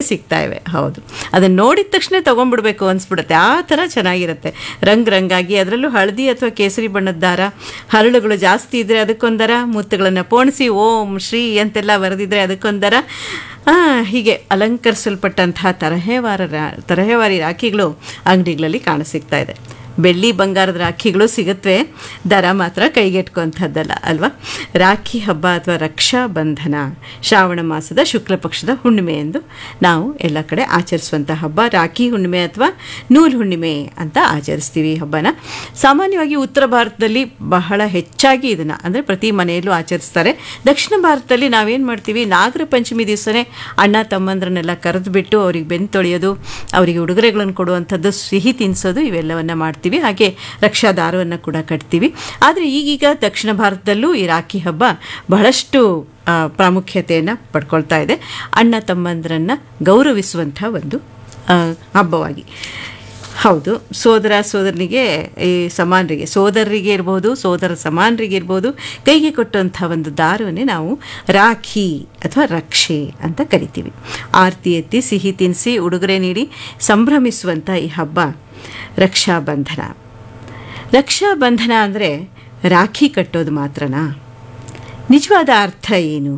ಸಿಗ್ತಾ ಇವೆ ಹೌದು ಅದನ್ನು ನೋಡಿದ ತಕ್ಷಣ ತೊಗೊಂಡ್ಬಿಡ್ಬೇಕು ಅನಿಸ್ಬಿಡುತ್ತೆ ಆ ಥರ ಚೆನ್ನಾಗಿರುತ್ತೆ ರಂಗ್ ರಂಗಾಗಿ ಅದರಲ್ಲೂ ಹಳದಿ ಅಥವಾ ಕೇಸರಿ ಬಣ್ಣದ ದಾರ ಹರಳುಗಳು ಜಾಸ್ತಿ ಇದ್ದರೆ ಅದಕ್ಕೊಂದರ ಮುತ್ತುಗಳನ್ನು ಪೋಣಿಸಿ ಓಂ ಶ್ರೀ ಅಂತೆಲ್ಲ ಬರೆದಿದ್ರೆ ಅದಕ್ಕೊಂದರ ಆ, ಹೀಗೆ ಅಲಂಕರಿಸಲ್ಪಟ್ಟಂತಹ ತರಹೇವಾರ ರಾ- ತರಹೇವಾರಿ ರಾಖಿಗಳು ಅಂಗಡಿಗಳಲ್ಲಿ ಕಾಣಸಿಗ್ತಾ ಇದೆ ಬೆಳ್ಳಿ ಬಂಗಾರದ ರಾಖಿಗಳು ಸಿಗುತ್ತವೆ ದರ ಮಾತ್ರ ಕೈಗೆಟ್ಕೊಂಥದ್ದಲ್ಲ ಅಲ್ವಾ ರಾಖಿ ಹಬ್ಬ ಅಥವಾ ರಕ್ಷಾ ಬಂಧನ ಶ್ರಾವಣ ಮಾಸದ ಶುಕ್ಲ ಪಕ್ಷದ ಹುಣ್ಣಿಮೆ ಎಂದು ನಾವು ಎಲ್ಲ ಕಡೆ ಆಚರಿಸುವಂಥ ಹಬ್ಬ ರಾಖಿ ಹುಣ್ಣಿಮೆ ಅಥವಾ ನೂಲು ಹುಣ್ಣಿಮೆ ಅಂತ ಆಚರಿಸ್ತೀವಿ ಈ ಹಬ್ಬನ ಸಾಮಾನ್ಯವಾಗಿ ಉತ್ತರ ಭಾರತದಲ್ಲಿ ಬಹಳ ಹೆಚ್ಚಾಗಿ ಇದನ್ನು ಅಂದರೆ ಪ್ರತಿ ಮನೆಯಲ್ಲೂ ಆಚರಿಸ್ತಾರೆ ದಕ್ಷಿಣ ಭಾರತದಲ್ಲಿ ನಾವೇನು ಮಾಡ್ತೀವಿ ನಾಗರ ಪಂಚಮಿ ದಿವಸನೇ ಅಣ್ಣ ತಮ್ಮಂದ್ರನ್ನೆಲ್ಲ ಕರೆದುಬಿಟ್ಟು ಅವ್ರಿಗೆ ಬೆನ್ನು ತೊಳೆಯೋದು ಅವರಿಗೆ ಉಡುಗೊರೆಗಳನ್ನು ಕೊಡುವಂಥದ್ದು ಸಿಹಿ ತಿನ್ನಿಸೋದು ಇವೆಲ್ಲವನ್ನ ಮಾಡ್ತೀವಿ ಹಾಗೆ ರಕ್ಷಾ ದಾರವನ್ನು ಕೂಡ ಕಟ್ತೀವಿ ಆದರೆ ಈಗೀಗ ದಕ್ಷಿಣ ಭಾರತದಲ್ಲೂ ಈ ರಾಖಿ ಹಬ್ಬ ಬಹಳಷ್ಟು ಆ, ಪ್ರಾಮುಖ್ಯತೆಯನ್ನು ಪಡ್ಕೊಳ್ತಾ ಇದೆ ಅಣ್ಣ ತಮ್ಮಂದ್ರನ್ನು ಗೌರವಿಸುವಂಥ ಒಂದು ಆ, ಹಬ್ಬವಾಗಿ ಹೌದು ಸೋದರ ಸೋದರನಿಗೆ ಈ ಸಮಾನರಿಗೆ ಸೋದರರಿಗೆ ಇರ್ಬೋದು ಸೋದರ ಸಮಾನರಿಗೆ ಇರ್ಬೋದು ಕೈಗೆ ಕೊಟ್ಟಂಥ ಒಂದು ದಾರವನ್ನೇ ನಾವು ರಾಖಿ ಅಥವಾ ರಕ್ಷೆ ಅಂತ ಕರಿತೀವಿ ಆರತಿ ಎತ್ತಿ ಸಿಹಿ ತಿನ್ನಿಸಿ ಉಡುಗೊರೆ ನೀಡಿ ಸಂಭ್ರಮಿಸುವಂಥ ಈ ಹಬ್ಬ ರಕ್ಷಾಬಂಧನ ರಕ್ಷಾಬಂಧನ ಅಂದರೆ ರಾಖಿ ಕಟ್ಟೋದು ಮಾತ್ರನಾ ನಿಜವಾದ ಅರ್ಥ ಏನು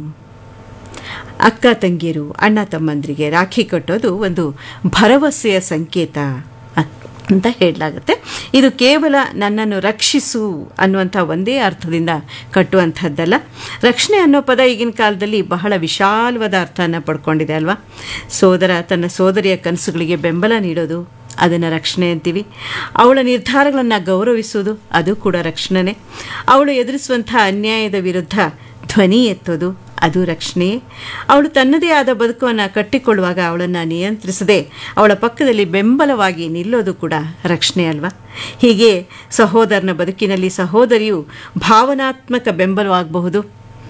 ಅಕ್ಕ ತಂಗಿಯರು ಅಣ್ಣ ತಮ್ಮಂದರಿಗೆ ರಾಖಿ ಕಟ್ಟೋದು ಒಂದು ಭರವಸೆಯ ಸಂಕೇತ ಅ- ಅಂತ ಹೇಳಲಾಗುತ್ತೆ ಇದು ಕೇವಲ ನನ್ನನ್ನು ರಕ್ಷಿಸು ಅನ್ನುವಂಥ ಒಂದೇ ಅರ್ಥದಿಂದ ಕಟ್ಟುವಂಥದ್ದಲ್ಲ ರಕ್ಷಣೆ ಅನ್ನೋ ಪದ ಈಗಿನ ಕಾಲದಲ್ಲಿ ಬಹಳ ವಿಶಾಲವಾದ ಅರ್ಥನ ಪಡ್ಕೊಂಡಿದೆ ಅಲ್ವಾ ಸೋದರ ತನ್ನ ಸೋದರಿಯ ಕನಸುಗಳಿಗೆ ಬೆಂಬಲ ನೀಡೋದು ಅದನ್ನು ರಕ್ಷಣೆ ಅಂತೀವಿ ಅವಳ ನಿರ್ಧಾರಗಳನ್ನು ಗೌರವಿಸೋದು ಅದು ಕೂಡ ರಕ್ಷಣೆನೇ ಅವಳು ಎದುರಿಸುವಂಥ ಅನ್ಯಾಯದ ವಿರುದ್ಧ ಧ್ವನಿ ಎತ್ತೋದು ಅದು ರಕ್ಷಣೆಯೇ ಅವಳು ತನ್ನದೇ ಆದ ಬದುಕನ್ನು ಕಟ್ಟಿಕೊಳ್ಳುವಾಗ ಅವಳನ್ನು ನಿಯಂತ್ರಿಸದೆ ಅವಳ ಪಕ್ಕದಲ್ಲಿ ಬೆಂಬಲವಾಗಿ ನಿಲ್ಲೋದು ಕೂಡ ರಕ್ಷಣೆ ಅಲ್ವಾ ಹೀಗೆ ಸಹೋದರನ ಬದುಕಿನಲ್ಲಿ ಸಹೋದರಿಯು ಭಾವನಾತ್ಮಕ ಬೆಂಬಲವಾಗಬಹುದು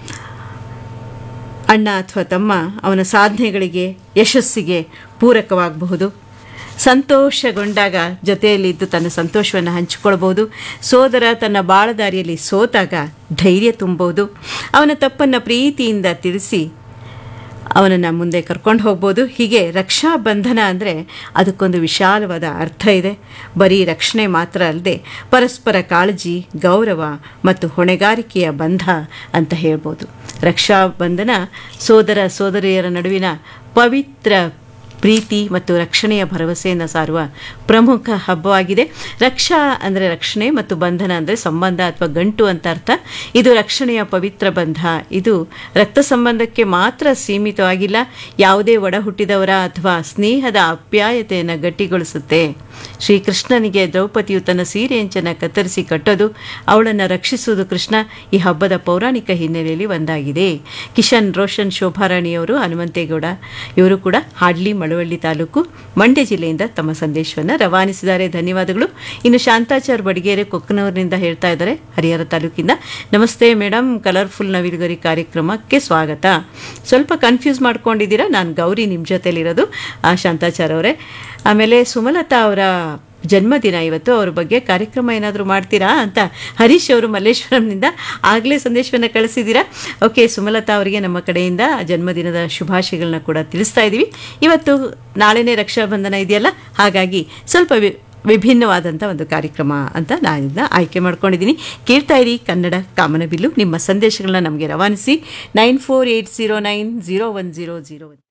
ಅಣ್ಣ ಅಥವಾ ತಮ್ಮ ಅವನ ಸಾಧನೆಗಳಿಗೆ ಯಶಸ್ಸಿಗೆ ಪೂರಕವಾಗಬಹುದು ಸಂತೋಷಗೊಂಡಾಗ ಜೊತೆಯಲ್ಲಿದ್ದು ತನ್ನ ಸಂತೋಷವನ್ನು ಹಂಚಿಕೊಳ್ಬೋದು ಸೋದರ ತನ್ನ ಬಾಳದಾರಿಯಲ್ಲಿ ಸೋತಾಗ ಧೈರ್ಯ ತುಂಬೋದು ಅವನ ತಪ್ಪನ್ನು ಪ್ರೀತಿಯಿಂದ ತಿಳಿಸಿ ಅವನನ್ನು ಮುಂದೆ ಕರ್ಕೊಂಡು ಹೋಗ್ಬೋದು ಹೀಗೆ ರಕ್ಷಾ ಬಂಧನ ಅಂದರೆ ಅದಕ್ಕೊಂದು ವಿಶಾಲವಾದ ಅರ್ಥ ಇದೆ ಬರೀ ರಕ್ಷಣೆ ಮಾತ್ರ ಅಲ್ಲದೆ ಪರಸ್ಪರ ಕಾಳಜಿ ಗೌರವ ಮತ್ತು ಹೊಣೆಗಾರಿಕೆಯ ಬಂಧ ಅಂತ ಹೇಳ್ಬೋದು ರಕ್ಷಾ ಬಂಧನ ಸೋದರ ಸೋದರಿಯರ ನಡುವಿನ ಪವಿತ್ರ ಪ್ರೀತಿ ಮತ್ತು ರಕ್ಷಣೆಯ ಭರವಸೆಯನ್ನು ಸಾರುವ ಪ್ರಮುಖ ಹಬ್ಬವಾಗಿದೆ ರಕ್ಷಾ ಅಂದರೆ ರಕ್ಷಣೆ ಮತ್ತು ಬಂಧನ ಅಂದರೆ ಸಂಬಂಧ ಅಥವಾ ಗಂಟು ಅಂತ ಅರ್ಥ ಇದು ರಕ್ಷಣೆಯ ಪವಿತ್ರ ಬಂಧ ಇದು ರಕ್ತ ಸಂಬಂಧಕ್ಕೆ ಮಾತ್ರ ಸೀಮಿತವಾಗಿಲ್ಲ ಯಾವುದೇ ಒಡ ಹುಟ್ಟಿದವರ ಅಥವಾ ಸ್ನೇಹದ ಅಪ್ಯಾಯತೆಯನ್ನು ಗಟ್ಟಿಗೊಳಿಸುತ್ತೆ ಶ್ರೀಕೃಷ್ಣನಿಗೆ ದ್ರೌಪದಿಯು ತನ್ನ ಸೀರೆಯಂಚನ್ನು ಕತ್ತರಿಸಿ ಕಟ್ಟೋದು ಅವಳನ್ನು ರಕ್ಷಿಸುವುದು ಕೃಷ್ಣ ಈ ಹಬ್ಬದ ಪೌರಾಣಿಕ ಹಿನ್ನೆಲೆಯಲ್ಲಿ ಒಂದಾಗಿದೆ ಕಿಶನ್ ರೋಷನ್ ಶೋಭಾರಾಣಿಯವರು ಹನುಮಂತೇಗೌಡ ಇವರು ಕೂಡ ಹಾಡ್ಲಿ ಮಳವಳ್ಳಿ ತಾಲೂಕು ಮಂಡ್ಯ ಜಿಲ್ಲೆಯಿಂದ ತಮ್ಮ ಸಂದೇಶವನ್ನು ರವಾನಿಸಿದ್ದಾರೆ ಧನ್ಯವಾದಗಳು ಇನ್ನು ಶಾಂತಾಚಾರ್ ಬಡಿಗೇರೆ ಕೊಕ್ಕನೂರಿನಿಂದ ಹೇಳ್ತಾ ಇದ್ದಾರೆ ಹರಿಹರ ತಾಲೂಕಿಂದ ನಮಸ್ತೆ ಮೇಡಮ್ ಕಲರ್ಫುಲ್ ನವಿಲುಗರಿ ಕಾರ್ಯಕ್ರಮಕ್ಕೆ ಸ್ವಾಗತ ಸ್ವಲ್ಪ ಕನ್ಫ್ಯೂಸ್ ಮಾಡ್ಕೊಂಡಿದ್ದೀರಾ ನಾನು ಗೌರಿ ನಿಮ್ಮ ಜೊತೆಲಿರೋದು ಆ, ಶಾಂತಾಚಾರ್ ಅವರೇ ಆಮೇಲೆ ಸುಮಲತಾ ಅವರ ಜನ್ಮದಿನ ಇವತ್ತು ಅವ್ರ ಬಗ್ಗೆ ಕಾರ್ಯಕ್ರಮ ಏನಾದರೂ ಮಾಡ್ತೀರಾ ಅಂತ ಹರೀಶ್ ಅವರು ಮಲ್ಲೇಶ್ವರಂನಿಂದ ಆಗಲೇ ಸಂದೇಶವನ್ನು ಕಳಿಸಿದ್ದೀರಾ ಓಕೆ ಸುಮಲತಾ ಅವರಿಗೆ ನಮ್ಮ ಕಡೆಯಿಂದ ಜನ್ಮದಿನದ ಶುಭಾಶಯಗಳನ್ನ ಕೂಡ ತಿಳಿಸ್ತಾ ಇದ್ದೀವಿ ಇವತ್ತು ನಾಳೆನೇ ರಕ್ಷಾಬಂಧನ ಇದೆಯಲ್ಲ ಹಾಗಾಗಿ ಸ್ವಲ್ಪ ವಿ- ವಿಭಿನ್ನವಾದಂಥ ಒಂದು ಕಾರ್ಯಕ್ರಮ ಅಂತ ನಾನು ಇದನ್ನ ಆಯ್ಕೆ ಮಾಡ್ಕೊಂಡಿದ್ದೀನಿ ಕೇಳ್ತಾ ಇರಿ ಕನ್ನಡ ಕಾಮನಬಿಲ್ಲು ನಿಮ್ಮ ಸಂದೇಶಗಳನ್ನ ನಮಗೆ ರವಾನಿಸಿ nine four eight zero nine zero one zero zero one